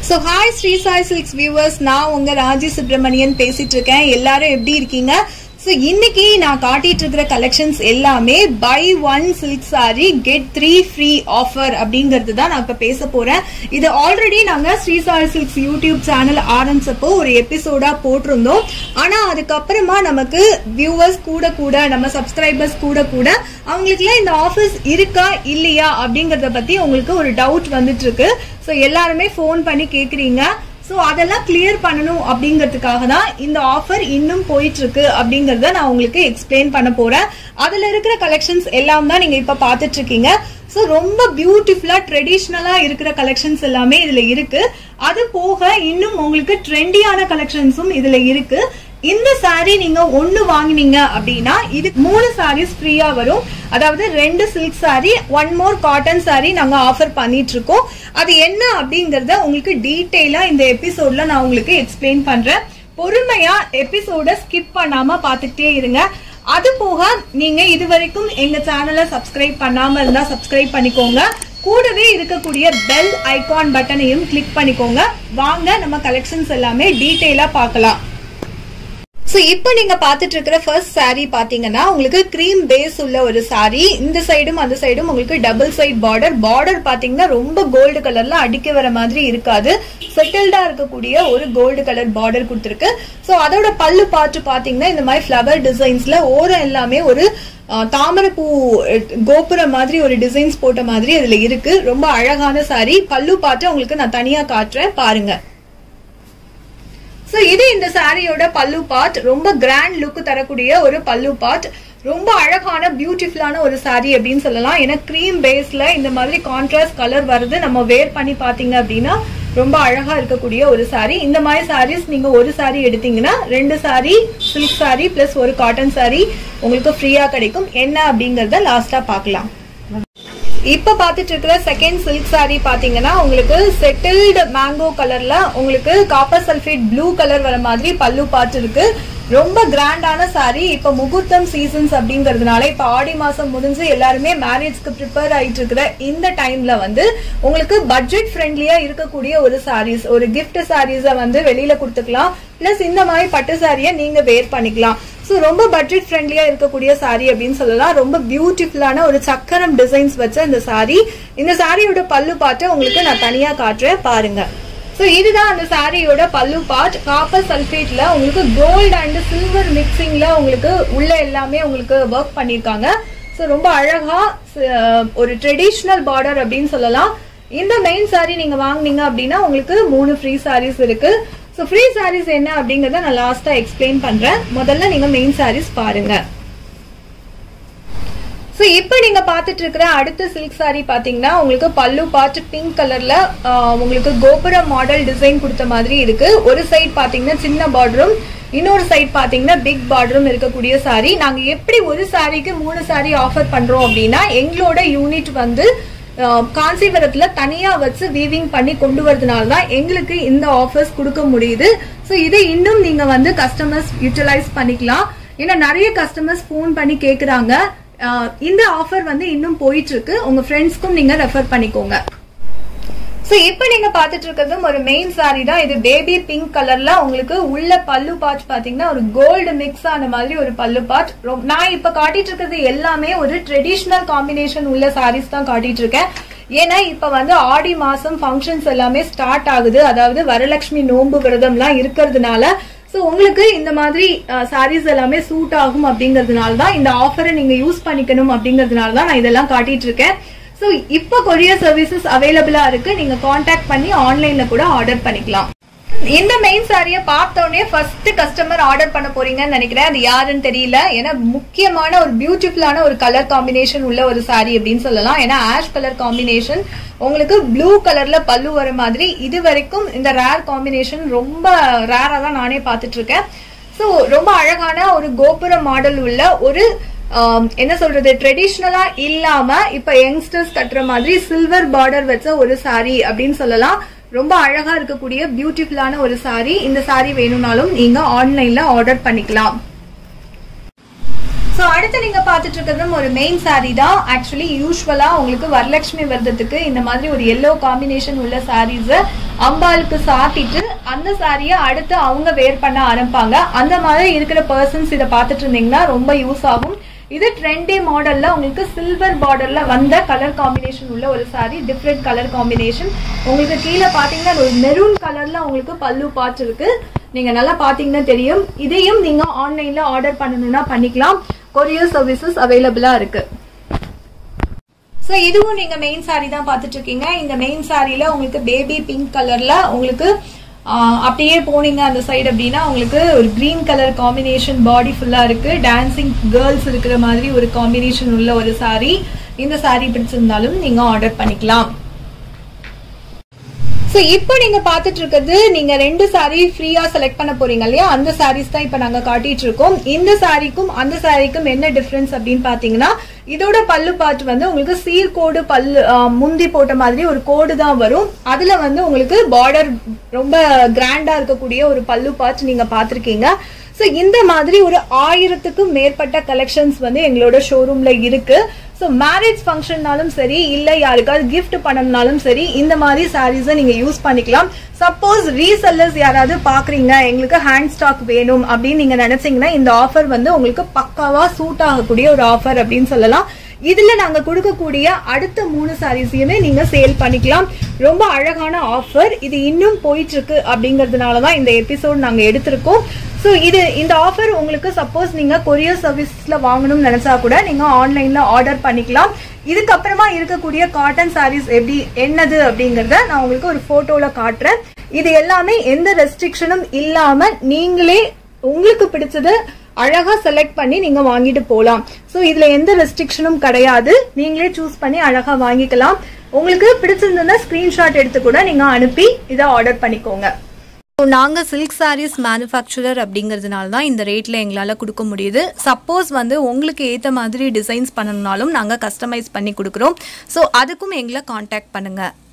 so hi Sri Sai silks viewers நான் உங்க ராஜி சுப்பிரமணியன் பேசிட்டு இருக்கேன் எல்லாரும் எப்படி இருக்கீங்க ஸோ இன்னைக்கு நான் காட்டிட்டு இருக்கிற கலெக்ஷன்ஸ் எல்லாமே buy one silk saree get three free offer அப்படிங்கிறது தான் நான் இப்போ பேச போறேன் இது ஆல்ரெடி நாங்கள் Sri Sai silks YouTube channel ஆரம்பிச்சப்போ ஒரு எபிசோடா போட்டிருந்தோம் ஆனா அதுக்கப்புறமா நமக்கு வியூவர்ஸ் கூட கூட நம்ம சப்ஸ்கிரைபர்ஸ் கூட கூட அவங்களுக்குலாம் இந்த ஆஃபர்ஸ் இருக்கா இல்லையா அப்படிங்கறத பத்தி உங்களுக்கு ஒரு டவுட் வந்துட்டு இருக்கு ஸோ எல்லாருமே ஃபோன் பண்ணி கேக்குறீங்க ஸோ அதெல்லாம் கிளியர் பண்ணணும் அப்படிங்கிறதுக்காக தான் இந்த ஆஃபர் இன்னும் போயிட்டு இருக்கு அப்படிங்கறத நான் உங்களுக்கு எக்ஸ்பிளைன் பண்ண போறேன் அதுல இருக்கிற கலெக்ஷன்ஸ் எல்லாம் தான் நீங்க இப்ப பாத்துட்டு இருக்கீங்க ஸோ ரொம்ப பியூட்டிஃபுல்லா ட்ரெடிஷ்னலா இருக்கிற கலெக்ஷன்ஸ் எல்லாமே இதுல இருக்கு அது போக இன்னும் உங்களுக்கு ட்ரெண்டியான கலெக்ஷன்ஸும் இதுல இருக்கு இந்த சாரீ நீங்க ஒன்னு வாங்குனீங்க அப்படின்னா இது மூணு சாரீஸ் ஃப்ரீயா வரும் அதாவது ரெண்டு silk saree one more cotton saree நாங்க ஆஃபர் பண்ணிட்டு இருக்கோம் அது என்ன அப்படிங்கறத உங்களுக்கு டீட்டெயிலா இந்த எபிசோட்ல நான் உங்களுக்கு எக்ஸ்பிளைன் பண்றேன் பொறுமையா எபிசோட ஸ்கிப் பண்ணாம பாத்துக்கிட்டே இருங்க அது போக நீங்க இது வரைக்கும் எங்க சேனலை சப்ஸ்கிரைப் பண்ணாம இருந்தா சப்ஸ்கிரைப் பண்ணிக்கோங்க கூடவே இருக்கக்கூடிய பெல் ஐகான் பட்டனையும் கிளிக் பண்ணிக்கோங்க வாங்க நம்ம கலெக்ஷன்ஸ் எல்லாமே டீட்டெயிலா பார்க்கலாம் ஸோ இப்போ நீங்க பார்த்துட்டு இருக்கிற ஃபர்ஸ்ட் saree பாத்தீங்கன்னா உங்களுக்கு க்ரீம் பேஸ் உள்ள ஒரு saree இந்த சைடும் அந்த சைடும் உங்களுக்கு டபுள் சைட் பார்டர் பார்டர் பாத்தீங்கன்னா ரொம்ப கோல்டு கலர்ல அடிக்க வர மாதிரி இருக்காது செட்டில்டா இருக்கக்கூடிய ஒரு கோல்டு கலர் பார்டர் கொடுத்துருக்கு ஸோ அதோட பல்லு பார்த்து பாத்தீங்கன்னா இந்த மாதிரி ஃப்ளவர் டிசைன்ஸ்ல ஓரம் எல்லாமே ஒரு தாமரைப்பூ கோபுரம் மாதிரி ஒரு டிசைன்ஸ் போட்ட மாதிரி அதுல இருக்கு ரொம்ப அழகான saree பல்லு பார்த்து உங்களுக்கு நான் தனியா காட்டுறேன் பாருங்க ஸோ இது இந்த சாரியோட பல்லு பார்ட் ரொம்ப கிராண்ட் லுக் தரக்கூடிய ஒரு பல்லு பார்ட் ரொம்ப அழகான பியூட்டிஃபுல்லான ஒரு சாரி அப்படின்னு சொல்லலாம் ஏன்னா க்ரீம் பேஸ்ல இந்த மாதிரி கான்ட்ராஸ்ட் கலர் வருது நம்ம வேர் பண்ணி பாத்தீங்க அப்படின்னா ரொம்ப அழகா இருக்கக்கூடிய ஒரு சாரி இந்த மாதிரி சாரீஸ் நீங்க ஒரு சாரி எடுத்தீங்கன்னா ரெண்டு சாரி சில்க் சாரி பிளஸ் ஒரு காட்டன் சாரி உங்களுக்கு ஃப்ரீயா கிடைக்கும் என்ன அப்படிங்கறத லாஸ்டா பார்க்கலாம் இப்ப பாத்துட்டு இருக்கிற செகண்ட் சில்க் சாரி பாத்தீங்கன்னா உங்களுக்கு செட்டில்டு மேங்கோ கலர்ல உங்களுக்கு காப்பர் சல்ஃபேட் ப்ளூ கலர் வர மாதிரி பல்லு பாட்டு இருக்கு ரொம்ப கிராண்டான சாரி இப்ப முகூர்த்தம் சீசன்ஸ் அப்படிங்கறதுனால இப்ப ஆடி மாசம் முடிஞ்சு எல்லாருமே மேரேஜ்க்கு ப்ரிப்பேர் ஆயிட்டு இருக்கிற இந்த டைம்ல வந்து உங்களுக்கு பட்ஜெட் ஃப்ரெண்ட்லியா இருக்கக்கூடிய ஒரு சாரீஸ் ஒரு கிஃப்ட் சாரீஸ வந்து வெளியில கொடுத்துக்கலாம் பிளஸ் இந்த மாதிரி பட்டு சாரியை நீங்க வேர் பண்ணிக்கலாம் ஸோ ரொம்ப பட்ஜெட் ஃப்ரெண்ட்லியா இருக்கக்கூடிய சாரி அப்படின்னு சொல்லலாம் ரொம்ப பியூட்டிஃபுல்லான ஒரு சக்கரம் டிசைன்ஸ் வச்ச இந்த சாரி இந்த சாரியோட பல்லு பாட்டு உங்களுக்கு நான் தனியா காட்டுறேன் பாருங்க ஸோ இதுதான் அந்த சாரியோட பல்லு பார்ட் காப்பர் சல்ஃபேட்ல உங்களுக்கு கோல்டு அண்ட் சில்வர் மிக்சிங்ல உங்களுக்கு உள்ள எல்லாமே உங்களுக்கு ஒர்க் பண்ணியிருக்காங்க ஸோ ரொம்ப அழகா ஒரு ட்ரெடிஷ்னல் பார்டர் அப்படின்னு சொல்லலாம் இந்த மெயின் சாரி நீங்க வாங்குனீங்க அப்படின்னா உங்களுக்கு மூணு ஃப்ரீ சாரீஸ் இருக்கு ஸோ ஃப்ரீ சாரீஸ் என்ன அப்படிங்கறத நான் லாஸ்டா எக்ஸ்பிளைன் பண்றேன் முதல்ல நீங்க மெயின் சாரீஸ் பாருங்க ஸோ இப்போ நீங்க பார்த்துட்டு இருக்கிற அடுத்த சில்க் சாரி பாத்தீங்கன்னா உங்களுக்கு பல்லு பார்த்து பிங்க் கலர்ல உங்களுக்கு கோபுரம் மாடல் டிசைன் கொடுத்த மாதிரி இருக்கு ஒரு சைட் பாத்தீங்கன்னா சின்ன பார்டரும் இன்னொரு சைட் பாத்தீங்கன்னா பிக் பார்டரும் இருக்கக்கூடிய சாரி நாங்க எப்படி ஒரு சாரிக்கு மூணு சாரி ஆஃபர் பண்றோம் அப்படின்னா எங்களோட யூனிட் வந்து காஞ்சிபுரத்துல தனியா வச்சு வீவிங் பண்ணி கொண்டு வரதுனால தான் எங்களுக்கு இந்த ஆஃபர்ஸ் கொடுக்க முடியுது ஸோ இதை இன்னும் நீங்க வந்து கஸ்டமர்ஸ் யூட்டிலைஸ் பண்ணிக்கலாம் ஏன்னா நிறைய கஸ்டமர்ஸ் ஃபோன் பண்ணி கேக்குறாங்க இந்த ஆஃபர் வந்து இன்னும் போயிட்டு இருக்கு உங்க ஃப்ரெண்ட்ஸ்க்கும் நீங்க ரெஃபர் பண்ணிக்கோங்க ஸோ இப்போ நீங்க பாத்துட்டு இருக்கிறதும் ஒரு மெயின் சாரி தான் இது பேபி பிங்க் கலர்ல உங்களுக்கு உள்ள பல்லு பாட் பாத்தீங்கன்னா ஒரு கோல்டு மிக்ஸ் ஆன மாதிரி ஒரு பல்லு பாட் நான் இப்ப காட்டிட்டு இருக்கிறது எல்லாமே ஒரு ட்ரெடிஷ்னல் காம்பினேஷன் உள்ள சாரீஸ் தான் காட்டிட்டு இருக்கேன் ஏன்னா இப்ப வந்து ஆடி மாசம் ஃபங்க்ஷன்ஸ் எல்லாமே ஸ்டார்ட் ஆகுது அதாவது வரலட்சுமி நோன்பு விரதம்லாம் இருக்கிறதுனால ஸோ உங்களுக்கு இந்த மாதிரி சாரீஸ் எல்லாமே சூட் ஆகும் அப்படிங்கறதுனால தான் இந்த ஆஃபரை நீங்க யூஸ் பண்ணிக்கணும் அப்படிங்கறதுனால தான் நான் இதெல்லாம் காட்டிட்டு இருக்கேன் ஸோ இப்போ கொரியர் சர்வீசஸ் அவைலபிளா இருக்கு நீங்க காண்டாக்ட் பண்ணி ஆன்லைன்ல கூட ஆர்டர் பண்ணிக்கலாம் இந்த மெயின் சாரிய பார்த்தோடனே ஃபர்ஸ்ட் கஸ்டமர் ஆர்டர் பண்ண போறீங்கன்னு நினைக்கிறேன் அது யாருன்னு தெரியல ஏன்னா முக்கியமான ஒரு பியூட்டிஃபுல்லான ஒரு கலர் காம்பினேஷன் உள்ள ஒரு சாரி அப்படின்னு சொல்லலாம் ஏன்னா ஆஷ் கலர் காம்பினேஷன் உங்களுக்கு ப்ளூ கலர்ல பல்லு வர மாதிரி இது வரைக்கும் இந்த ரேர் காம்பினேஷன் ரொம்ப ரேரா தான் நானே பார்த்துட்டு இருக்கேன் ஸோ ரொம்ப அழகான ஒரு கோபுர மாடல் உள்ள ஒரு என்ன சொல்றது ட்ரெடிஷ்னலா இல்லாம இப்ப யங்ஸ்டர்ஸ் கட்டுற மாதிரி சில்வர் பார்டர் வச்ச ஒரு சாரி அப்படின்னு சொல்லலாம் ரொம்ப அழகா இருக்கக்கூடிய பியூட்டிஃபுல்லான ஒரு சாரி இந்த சாரி வேணும்னாலும் நீங்க ஆன்லைன்ல ஆர்டர் பண்ணிக்கலாம் ஸோ அடுத்து நீங்க பார்த்துட்டு இருக்கிறதும் ஒரு மெயின் saree தான் ஆக்சுவலி யூஸ்வலா உங்களுக்கு வரலட்சுமி விரதத்துக்கு இந்த மாதிரி ஒரு எல்லோ காம்பினேஷன் உள்ள சாரீஸ் அம்பாளுக்கு சாத்திட்டு அந்த சாரியை அடுத்து அவங்க வேர் பண்ண ஆரம்பிப்பாங்க அந்த மாதிரி இருக்கிற பர்சன்ஸ் இதை பார்த்துட்டு இருந்தீங்கன்னா ரொம்ப யூஸ் ஆகும் இது ட்ரெண்டி மாடல்ல உங்களுக்கு சில்வர் பார்டர்ல வந்த கலர் காம்பினேஷன் உள்ள ஒரு saree டிஃப்ரெண்ட் கலர் காம்பினேஷன் உங்களுக்கு கீழே பாத்தீங்கன்னா ஒரு மெரூன் கலர்ல உங்களுக்கு பல்லு பார்ட் இருக்கு நீங்க நல்லா பாத்தீங்கன்னா தெரியும் இதையும் நீங்க ஆன்லைன்ல ஆர்டர் பண்ணணும்னா பண்ணிக்கலாம் கொரியர் சர்வீசஸ் அவைலபிளா இருக்கு ஸோ இதுவும் நீங்க மெயின் saree தான் பார்த்துட்டு இருக்கீங்க இந்த மெயின் சாரியில உங்களுக்கு பேபி பிங்க் கலர்ல உங்களுக்கு ஆஹ், அப்படியே போனீங்க அந்த சைடு அப்படின்னா உங்களுக்கு ஒரு கிரீன் கலர் காம்பினேஷன் பாடி ஃபுல்லா இருக்கு டான்சிங் கேர்ள்ஸ் இருக்கிற மாதிரி ஒரு காம்பினேஷன் உள்ள ஒரு saree இந்த saree பிடிச்சிருந்தாலும் நீங்க ஆர்டர் பண்ணிக்கலாம் ஸோ இப்போ நீங்க பார்த்துட்டு இருக்கிறது நீங்க ரெண்டு saree ஃப்ரீயா செலக்ட் பண்ண போறீங்க இல்லையா அந்த sarees தான் இப்போ நாங்க காட்டிட்டு இருக்கோம் இந்த சாரிக்கும் அந்த சாரிக்கும் என்ன டிஃபரன்ஸ் அப்படின்னு பாத்தீங்கன்னா இதோட பல்லு பார்ட் வந்து உங்களுக்கு சீர்கோடு பல்லு ஆ, முந்தி போட்ட மாதிரி ஒரு கோடு தான் வரும் அதுல வந்து உங்களுக்கு பார்டர் ரொம்ப கிராண்டா இருக்கக்கூடிய ஒரு பல்லு பார்ட் நீங்க பார்த்திருக்கீங்க ஸோ இந்த மாதிரி ஒரு ஆயிரத்துக்கும் மேற்பட்ட கலெக்ஷன்ஸ் வந்து எங்களோட ஷோரூம்ல இருக்கு ஸோ மேரேஜ் ஃபங்க்ஷன்னாலும் சரி இல்லை யாருக்காவது gift பண்ணணும்னாலும் சரி இந்த மாதிரி சாரீஸை நீங்க யூஸ் பண்ணிக்கலாம் சப்போஸ் ரீசெல்லர்ஸ் யாராவது பாக்குறீங்க எங்களுக்கு ஹேண்ட் ஸ்டாக் வேணும் அப்படின்னு நீங்க நினைச்சீங்கன்னா இந்த ஆஃபர் வந்து உங்களுக்கு பக்காவா சூட் ஆகக்கூடிய ஒரு ஆஃபர் அப்படின்னு சொல்லலாம் இதுல நாங்க கொடுக்கக்கூடிய அடுத்த மூணு சாரீஸையுமே நீங்க சேல் பண்ணிக்கலாம் ரொம்ப அழகான ஆஃபர் இது இன்னும் போயிட்டு இருக்கு அப்படிங்கறதுனால தான் இந்த எபிசோட் நாங்க எடுத்திருக்கோம் ஸோ இது இந்த ஆஃபர் உங்களுக்கு சப்போஸ் நீங்க கொரியர் சர்வீஸ்ல வாங்கணும்னு நினைச்சா கூட நீங்க ஆன்லைன்ல ஆர்டர் பண்ணிக்கலாம் இதுக்கப்புறமா இருக்கக்கூடிய காட்டன் சாரீஸ் எப்படி என்னது அப்படிங்கறத நான் உங்களுக்கு ஒரு போட்டோல காட்டுறேன் இது எல்லாமே எந்த ரெஸ்ட்ரிக்ஷனும் இல்லாம நீங்களே உங்களுக்கு பிடிச்சது அழகா செலக்ட் பண்ணி நீங்க வாங்கிட்டு போலாம் சோ இதுல எந்த ரெஸ்ட்ரிக்ஷனும் கிடையாது நீங்களே சூஸ் பண்ணி அழகா வாங்கிக்கலாம் உங்களுக்கு பிடிச்சிருந்ததுன்னா ஸ்கிரீன்ஷாட் எடுத்து கூட நீங்க அனுப்பி இதை ஆர்டர் பண்ணிக்கோங்க நாங்கள் சில்க் சாரீஸ் மேனுஃபேக்சரர் அப்படிங்கிறதுனால தான் இந்த ரேட்டில் எங்களால் கொடுக்க முடியுது சப்போஸ் வந்து உங்களுக்கு ஏற்ற மாதிரி டிசைன்ஸ் பண்ணணும்னாலும் நாங்கள் கஸ்டமைஸ் பண்ணி கொடுக்குறோம் ஸோ அதுக்கும் எங்களை காண்டாக்ட் பண்ணுங்கள்